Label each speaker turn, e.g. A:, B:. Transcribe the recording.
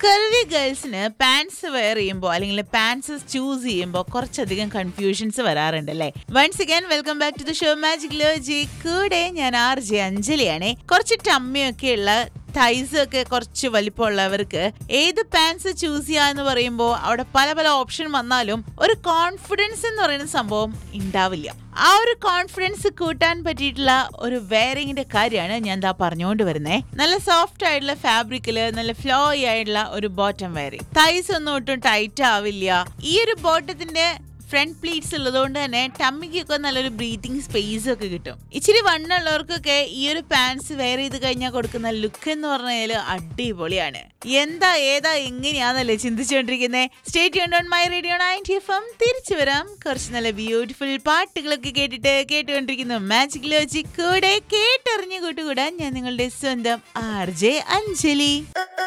A: കർവി ഗേൾസിന് pants wear ചെയ്യുമ്പോൾ അല്ലെങ്കിൽ pants choose ചെയ്യുമ്പോൾ കുറച്ചധികം കൺഫ്യൂഷൻസ് വരാറുണ്ട് അല്ലേ once again welcome back to the show magic ലോജി കൂടെ ഞാൻ ആർ ജെ അഞ്ജലിയാണ് കുറച്ച് ടമ്മിയൊക്കെ ഉള്ള തൈസ് ഒക്കെ കുറച്ച് വലിപ്പമുള്ളവർക്ക് ഏത് പാൻസ് ചൂസ് ചെയ്യാന്ന് പറയുമ്പോൾ അവിടെ പല പല ഓപ്ഷൻ വന്നാലും ഒരു കോൺഫിഡൻസ് എന്ന് പറയുന്ന സംഭവം ഉണ്ടാവില്ല ആ ഒരു കോൺഫിഡൻസ് കൂട്ടാൻ പറ്റിയിട്ടുള്ള ഒരു വെയറിങ്ങിന്റെ കാര്യമാണ് ഞാൻ ദാ പറഞ്ഞുകൊണ്ട് വരുന്നത് നല്ല സോഫ്റ്റ് ആയിട്ടുള്ള ഫാബ്രിക്കില് നല്ല ഫ്ലോയി ആയിട്ടുള്ള ഒരു ബോട്ടം വെയറിങ് തൈസ് ഒന്നും ഒട്ടും ടൈറ്റ് ആവില്ല ഈ ഒരു ബോട്ടത്തിന്റെ ഫ്രണ്ട് പ്ലീറ്റ്സ് ഉള്ളതുകൊണ്ട് തന്നെ ടമ്മിക്കൊക്കെ നല്ലൊരു ബ്രീതിങ് സ്പേസ് ഒക്കെ കിട്ടും ഇച്ചിരി വണ്ണുള്ളവർക്കൊക്കെ ഈ ഒരു പാൻസ് വെയർ ചെയ്ത് കഴിഞ്ഞാൽ കൊടുക്കുന്ന ലുക്ക് എന്ന് പറഞ്ഞാൽ അടിപൊളിയാണ് എന്താ ഏതാ എങ്ങനെയാന്നല്ലേ ചിന്തിച്ചുകൊണ്ടിരിക്കുന്നത് സ്റ്റേറ്റ് ഓൺ my radio ninety F M തിരിച്ചു വരാം കുറച്ച് നല്ല ബ്യൂട്ടിഫുൾ പാട്ടുകളൊക്കെ കേട്ടിട്ട് കേട്ടുകൊണ്ടിരിക്കുന്നു മാജിക് ലോജിക് കൂടെ കേട്ടറിഞ്ഞു കൂട്ടുകൂടാൻ ഞാൻ നിങ്ങളുടെ സ്വന്തം ആർ ജെ അഞ്ജലി